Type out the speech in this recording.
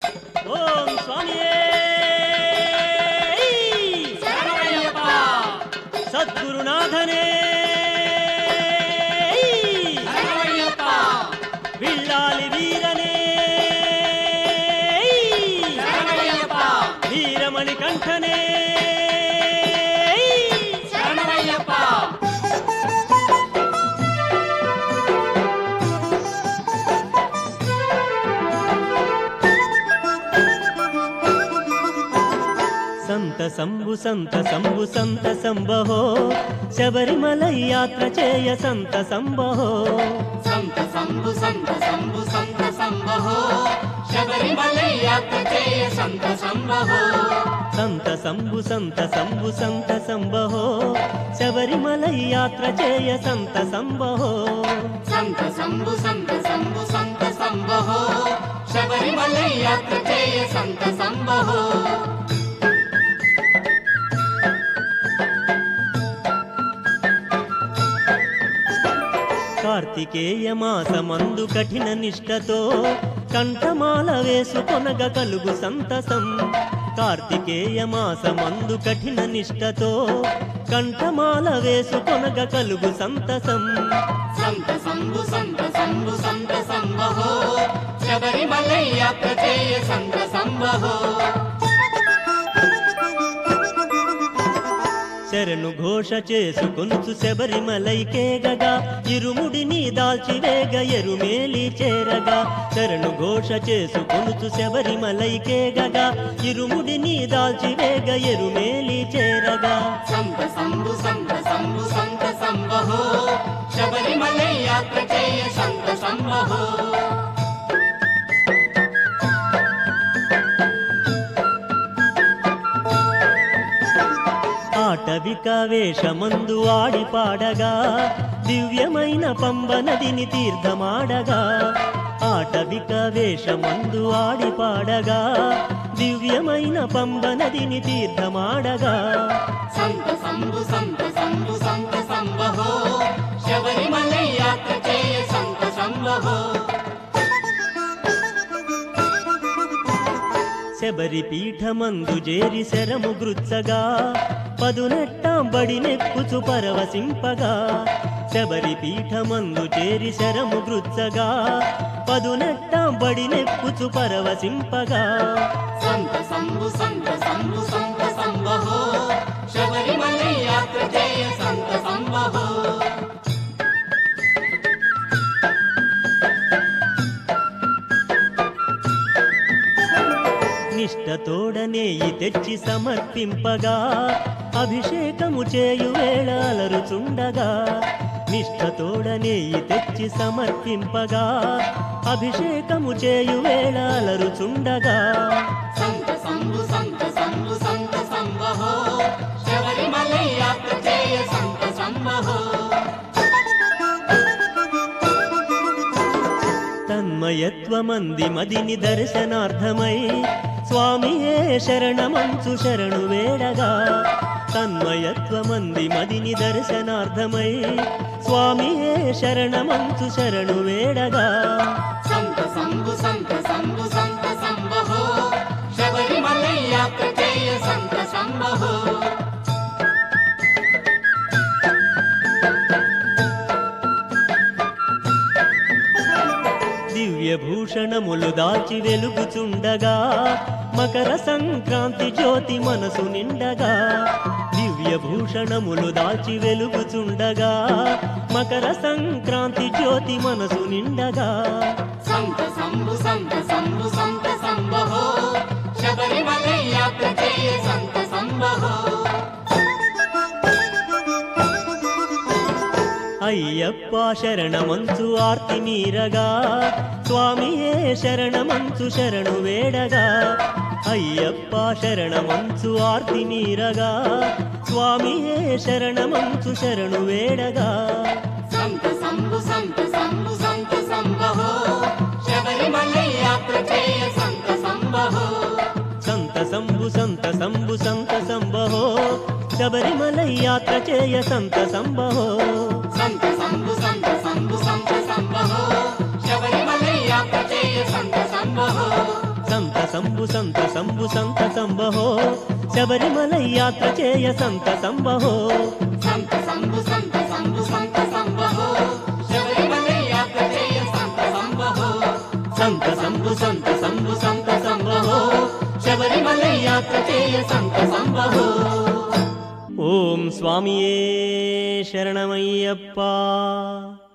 ఓం స్వామియే శరణమయ్యప్ప సద్గురునాథనే శరణమయ్యప్ప విల్లాలి వీరనే శరణమయ్యప్ప వీరమణి కంఠనే శరణమయ్యప్ప సంత సంబు సంత సంబు సంత సంబహో శబరిమల యాత్ర చేయ సంత సంబహో సంత సంబు సంత సంబు సంత సంబహో శబరిమల యాత్ర చేయ సంత సంబహో సంత సంబు సంత సంబు సంత సంబహో శబరిమల యాత్ర చేయ సంత సంబహో సంత సంబు సంత సంబు సంత సంబహో శబరిమల యాత్ర చేయ సంత సంబహో కార్తికేయ మాసమందు కఠిన నిష్టతో కంఠమాల వేసుకొనగ కలుగు సంతసం కార్తికేయ మాసమందు కఠిన నిష్టతో కంఠమాల వేసుకొనగ కలుగు సంతసం సంత సంబు సంత సంబు సంత సంబహో శబరిమల యాత్ర చేయ సంత సంబహో శరణు ఘోష చేసుకొనుచు శబరిమలైకే గగా ఇరుముడిని దాల్చివేగ ఎరుమేలి చేరగా శరణు ఘోష చేసుకొనుచు శబరిమలైకే గగా ఇరుముడిని దాల్చివేగ ఎరుమేలి చేరగా సంత సంబు సంత సంబు సంత సంబహో శబరిమల యాత్ర చేయ సంత సంబహో ఆటవిక వేషమందు ఆడి పాడగా దివ్యమైన పంబ నదిని తీర్థమాడగా ఆటవిక వేషమందు ఆడి పాడగా దివ్యమైన పంబ నదిని తీర్థమాడగా సంత సంబు సంత సంబు సంత సంబహో శబరిమల యాత్ర చేయ సంత సంబహో శబరి పీఠమందు జేరి శరము గృత్సగా పదునెట్టాంబడి నెక్కుచు పరవశింపగా శబరి పీఠమందు చేరి శరము గృత్సగా పదునెట్టాంబడి నెక్కుచు పరవశింపగా సంత సంబు సంత సంబు సంత సంబహో శబరిమల యాత్ర చేయ సంత సంబహో నిష్టతోడనేయి తెచ్చి సమర్పింపగా అభిషేకము చేయు వేళ అలరుచుండగా నిష్టతోడనేయి తెచ్చి సమర్పింపగా అభిషేకము చేయు వేళ అలరుచుండగా సంత సంబు సంత సంబు సంత సంబహో శబరిమల యాత్ర చేయ సంత సంబహో తన్మయత్వమంది మదిని దర్శనార్థమై స్వామియే శరణమంచు శరణు వేడగా తన్మయత్వమంది మదిని దర్శనార్థమై స్వామియే శరణమంచు శరణు వేడగా సంత సంబు సంత సంబు సంత సంబహో శబరిమల యాత్ర చేయ సంత సంబహో దివ్యభూషణములు దాచి వెలుగుచుండగా మకర సంక్రాంతి జ్యోతి మనసు నిండగా దివ్యభూషణములు దాచి వెలుగుచుండగా మకర సంక్రాంతి జ్యోతి మనసు నిండగా సంత సంబు సంత సంబు సంత సంబహో శబరిమల యాత్ర చేయ సంత సంబహో అయ్యప్ప శరణమంచు ఆర్తి మీరగా స్వామియే శరణమంచు శరణు వేడగా అయ్యప్ప శరణమంచు ఆర్తి మీరగా స్వామియే శరణమంచు శరణు వేడగా సంత సంబు సంత సంబు సంత సంబహో శబరిమల యాత్ర చేయ సంత సంబహో సంత సంబు సంత సంబు సంత సంబహో శబరిమల యాత్ర చేయ సంత సంబహో సంత సంబు సంత సంబు సంత సంబహో శబరిమల యాత్ర చేయ సంత సంబహో సంత సంబు సంత సంబు సంత సంబహో శబరిమల యాత్ర చేయ సంత సంబహో సంత సంబు సంత సంబు సంత సంబహో శబరిమల యాత్ర చేయ సంత సంబహో సంత సంబు సంత సంబు సంత సంబహో శబరిమల యాత్ర చేయ సంత సంబహో ఓం స్వామియే శరణమయ్యప్ప